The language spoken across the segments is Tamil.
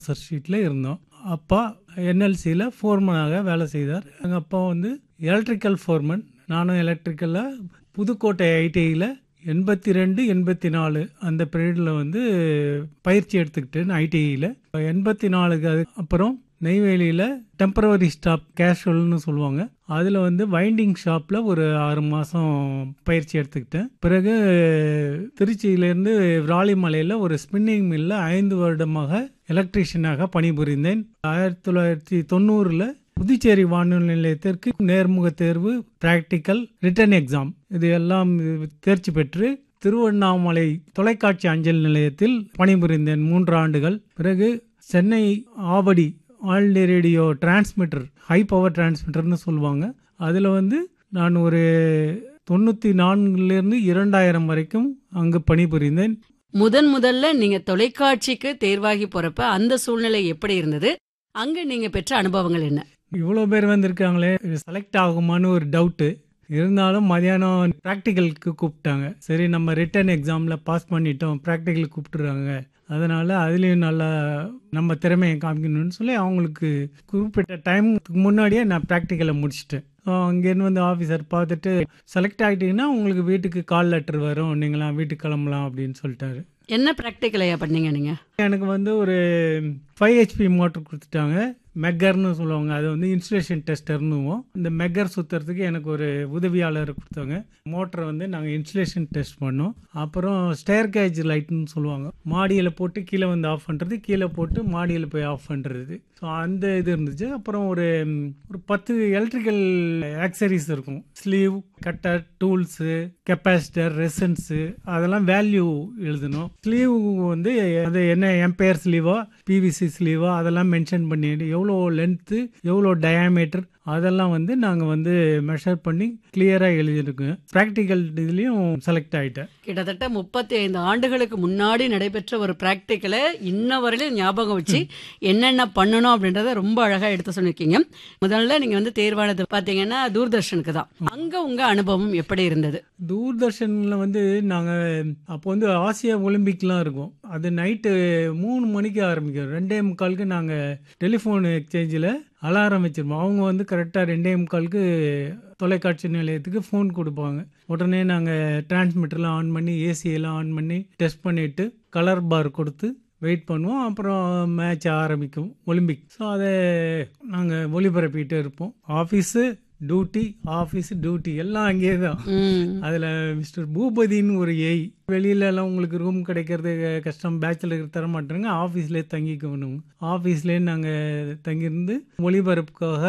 ஷீட்டில் இருந்தோம் அப்பா என்எல்சியில் ஃபோர்மனாக வேலை செய்தார் எங்கள் அப்பா வந்து எலக்ட்ரிக்கல் ஃபோர்மன் நானும் எலக்ட்ரிக்கலில் புதுக்கோட்டை ஐடிஐயில் எண்பத்தி ரெண்டு எண்பத்தி நாலு அந்த பீரியடில் வந்து பயிற்சி எடுத்துக்கிட்டேன் ஐடிஐயில் எண்பத்தி நாலுக்கு அது அப்புறம் நெய்வேலியில் டெம்பரவரி ஸ்டாப் கேஷுவல்னு சொல்லுவாங்க அதில் வந்து வைண்டிங் ஷாப்பில் ஒரு ஆறு மாதம் பயிற்சி எடுத்துக்கிட்டேன் பிறகு திருச்சியிலேருந்து விராலிமலையில் ஒரு ஸ்பின்னிங் மில்லில் ஐந்து வருடமாக எலக்ட்ரீஷியனாக பணிபுரிந்தேன் ஆயிரத்தி தொள்ளாயிரத்தி தொண்ணூறில் புதுச்சேரி வானொலி நிலையத்திற்கு நேர்முக தேர்வு பிராக்டிக்கல் ரிட்டன் எக்ஸாம் இது எல்லாம் தேர்ச்சி பெற்று திருவண்ணாமலை தொலைக்காட்சி அஞ்சல் நிலையத்தில் பணிபுரிந்தேன் மூன்று ஆண்டுகள் பிறகு Chennai Avadi all India radio transmitter high power டிரான்ஸ்மிட்டர்னு சொல்லுவாங்க அதில் வந்து நான் ஒரு தொண்ணூற்றி நான்குலேருந்து இரண்டாயிரம் வரைக்கும் அங்கு பணிபுரிந்தேன் முதன் முதல்ல நீங்க தொலைக்காட்சிக்கு தேர்வாகி போறப்ப அந்த சூழ்நிலை எப்படி இருந்தது அங்க நீங்க பெற்ற அனுபவங்கள் என்ன இவ்வளோ பேர் வந்திருக்காங்களே செலக்ட் ஆகுமான்னு ஒரு டவுட்டு இருந்தாலும் மதியானம் ப்ராக்டிக்கலுக்கு கூப்பிட்டாங்க சரி நம்ம ரிட்டன் எக்ஸாமில் பாஸ் பண்ணிட்டோம் ப்ராக்டிக்கல் கூப்பிட்டுறாங்க அதனால் அதுலேயும் நல்லா நம்ம திறமையை காமிக்கணும்னு சொல்லி அவங்களுக்கு குறிப்பிட்ட டைமுக்கு முன்னாடியே நான் ப்ராக்டிக்கலை முடிச்சிட்டேன் அங்கேருந்து வந்து ஆஃபீஸர் பார்த்துட்டு செலக்ட் ஆகிட்டீங்கன்னா உங்களுக்கு வீட்டுக்கு கால் லெட்டர் வரும் நீங்களாம் வீட்டுக்கு கிளம்பலாம் அப்படின்னு சொல்லிட்டாரு என்ன பிராக்டிக்கலையா பண்ணீங்க நீங்க எனக்கு வந்து ஒரு ஃபைவ் ஹெச்பி மோட்டர் கொடுத்துட்டாங்க மெக்கர்னு சொல்லுவாங்க அது வந்து இன்சுலேஷன் டெஸ்டர்னுவோம் இந்த மெக்கர் சுற்றுறதுக்கு எனக்கு ஒரு உதவியாளர் கொடுத்தாங்க மோட்டரை வந்து நாங்கள் இன்சுலேஷன் டெஸ்ட் பண்ணோம் அப்புறம் ஸ்டேர் கேஜ் லைட்னு சொல்லுவாங்க மாடியில் போட்டு கீழே வந்து ஆஃப் பண்ணுறது கீழே போட்டு மாடியில் போய் ஆஃப் பண்ணுறது ஸோ அந்த இது இருந்துச்சு அப்புறம் ஒரு ஒரு பத்து எலக்ட்ரிக்கல் ஆக்சரிஸ் இருக்கும் sleeve cutter tools capacitor resistance அதெல்லாம் வேல்யூ எழுதணும் ஸ்லீவ் வந்து அது என்ன எம்பையர் ஸ்லீவா பிவிசி ஸ்லீவா அதெல்லாம் மென்ஷன் பண்ணிட்டு எவ்வளோ லென்த்து எவ்வளோ டயாமீட்டர் அதெல்லாம் வந்து நாங்கள் வந்து மெஷர் பண்ணி கிளியராக எழுதியிருக்கோம் ப்ராக்டிக்கல் இதுலேயும் செலக்ட் ஆகிட்டேன் கிட்டத்தட்ட முப்பத்தி ஐந்து ஆண்டுகளுக்கு முன்னாடி நடைபெற்ற ஒரு பிராக்டிக்கலை இன்ன வரையிலும் ஞாபகம் வச்சு என்னென்ன பண்ணணும் அப்படின்றத ரொம்ப அழகா எடுத்து சொல்லியிருக்கீங்க முதல்ல நீங்க வந்து தேர்வானது பாத்தீங்கன்னா தூர்தர்ஷனுக்கு தான் அங்க உங்க அனுபவம் எப்படி இருந்தது தூர்தர்ஷனில் வந்து நாங்கள் அப்போ வந்து ஆசியா ஒலிம்பிக்லாம் இருக்கும் அது நைட்டு மூணு மணிக்கு ஆரம்பிக்கும் ரெண்டே முக்காலுக்கு நாங்கள் டெலிஃபோன் எக்ஸ்சேஞ்சில் அலாரம் வச்சுருப்போம் அவங்க வந்து கரெக்டாக ரெண்டே முக்காலுக்கு தொலைக்காட்சி நிலையத்துக்கு ஃபோன் கொடுப்பாங்க உடனே நாங்கள் டிரான்ஸ்மிட்டர்லாம் ஆன் பண்ணி ஏசியெல்லாம் ஆன் பண்ணி டெஸ்ட் பண்ணிவிட்டு கலர் பார் கொடுத்து வெயிட் பண்ணுவோம் அப்புறம் மேட்ச் ஆரம்பிக்கும் ஒலிம்பிக் ஸோ அதை நாங்கள் ஒளிபரப்பிட்டு இருப்போம் ஆஃபீஸு டியூட்டி ஆஃபீஸ் டியூட்டி எல்லாம் அங்கேயே தான் அதில் மிஸ்டர் பூபதின்னு ஒரு ஏய் வெளியில எல்லாம் உங்களுக்கு ரூம் கிடைக்கிறது கஷ்டம் பேச்சுலர் தர மாட்டேங்க ஆஃபீஸ்லேயே தங்கிக்கணும் ஆஃபீஸ்லேயே நாங்கள் தங்கியிருந்து ஒளிபரப்புக்காக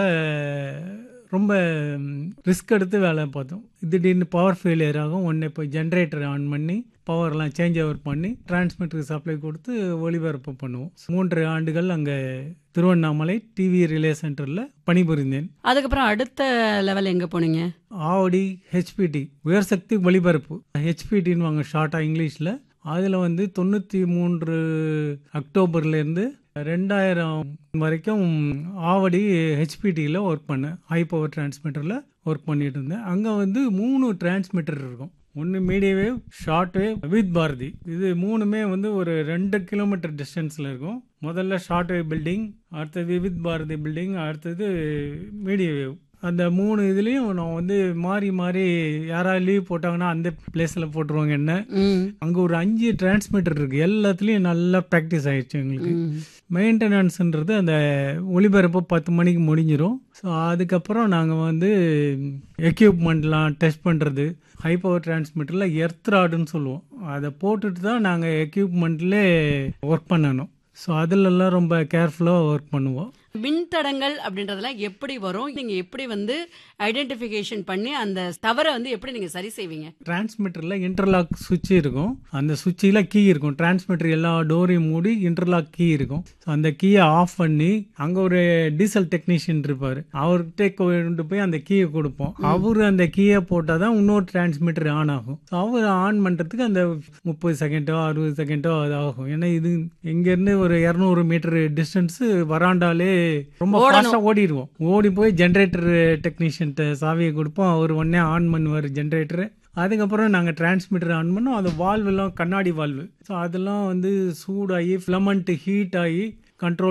ரொம்ப ரிஸ்க் எடுத்து வேலை பார்த்தோம் திடீர்னு பவர் ஃபெயிலியர் ஆகும் உடனே போய் ஜென்ரேட்டர் ஆன் பண்ணி பவர்லாம் சேஞ்ச் ஓவர் பண்ணி டிரான்ஸ்மிட்டருக்கு சப்ளை கொடுத்து ஒளிபரப்பு பண்ணுவோம் மூன்று ஆண்டுகள் அங்கே திருவண்ணாமலை டிவி ரிலே சென்டரில் பணிபுரிந்தேன் அதுக்கப்புறம் அடுத்த லெவல் எங்க போனீங்க ஆவடி ஹெச்பிடி உயர் சக்தி ஒளிபரப்பு ஹெச்பிடின்னு வாங்க ஷார்ட்டாக இங்கிலீஷில் அதில் வந்து தொண்ணூற்றி மூன்று அக்டோபர்லேருந்து ரெண்டாயிரம் வரைக்கும் ஆவடி ஹெச்பிடியில் ஒர்க் பண்ணேன் ஹை பவர் டிரான்ஸ்மிட்டரில் ஒர்க் பண்ணிட்டு இருந்தேன் அங்கே வந்து மூணு டிரான்ஸ்மிட்டர் இருக்கும் ஒன்று medium wave short wave Vividh Bharati இது மூணுமே வந்து ஒரு ரெண்டு கிலோமீட்டர் டிஸ்டன்ஸில் இருக்கும் முதல்ல ஷார்ட் வேவ் பில்டிங் அடுத்தது வித் பாரதி பில்டிங் அடுத்தது மீடியம் வேவ் அந்த மூணு இதுலேயும் நான் வந்து மாறி மாறி யாராவது லீவ் போட்டாங்கன்னா அந்த பிளேஸில் போட்டுருவாங்க என்ன அங்கே ஒரு அஞ்சு டிரான்ஸ்மிட்டர் இருக்குது எல்லாத்துலேயும் நல்லா ப்ராக்டிஸ் ஆயிடுச்சு எங்களுக்கு மெயின்டெனன்ஸுன்றது அந்த ஒளிபரப்பு பத்து மணிக்கு முடிஞ்சிடும் ஸோ அதுக்கப்புறம் நாங்கள் வந்து எக்யூப்மெண்ட்லாம் டெஸ்ட் பண்ணுறது ஹை பவர் டிரான்ஸ்மிட்டரில் எர்த் ராடுன்னு சொல்லுவோம் அதை போட்டுட்டு தான் நாங்கள் எக்யூப்மெண்ட்லே ஒர்க் பண்ணணும் ஸோ அதிலெல்லாம் ரொம்ப கேர்ஃபுல்லாக ஒர்க் பண்ணுவோம் மின்தடங்கள் அப்படின்றதெல்லாம் எப்படி வரும் நீங்க எப்படி வந்து ஐடென்டிஃபிகேஷன் பண்ணி அந்த தவறை வந்து எப்படி நீங்க சரி செய்வீங்க டிரான்ஸ்மிட்டரில் இன்டர்லாக் சுவிட்ச் இருக்கும் அந்த சுவிட்சில் கீ இருக்கும் டிரான்ஸ்மிட்டர் எல்லா டோரையும் மூடி இன்டர்லாக் கீ இருக்கும் ஸோ அந்த கீயை ஆஃப் பண்ணி அங்கே ஒரு டீசல் டெக்னீஷியன் இருப்பார் அவர்கிட்ட கொண்டு போய் அந்த கீயை கொடுப்போம் அவர் அந்த கீயை போட்டால் தான் இன்னொரு டிரான்ஸ்மிட்டர் ஆன் ஆகும் ஸோ அவர் ஆன் பண்ணுறதுக்கு அந்த முப்பது செகண்டோ அறுபது செகண்டோ அது ஆகும் ஏன்னா இது இங்கேருந்து ஒரு இரநூறு மீட்டர் டிஸ்டன்ஸு வராண்டாலே ரொம்ப ஃபாஸ்ட்டாக ஓடிடுவோம் ஓடி போய் ஜென்ரேட்டர் டெக்னீஷியன்ட்ட சாவியை கொடுப்போம் அவர் உடனே ஆன் பண்ணுவார் ஜென்ரேட்டரு அதுக்கப்புறம் நாங்கள் டிரான்ஸ்மிட்டர் ஆன் பண்ணோம் அந்த வால்வெல்லாம் கண்ணாடி வால்வு ஸோ அதெல்லாம் வந்து சூடாகி ஃபிலமெண்ட் ஹீட் ஆகி கண்ட்ரோல்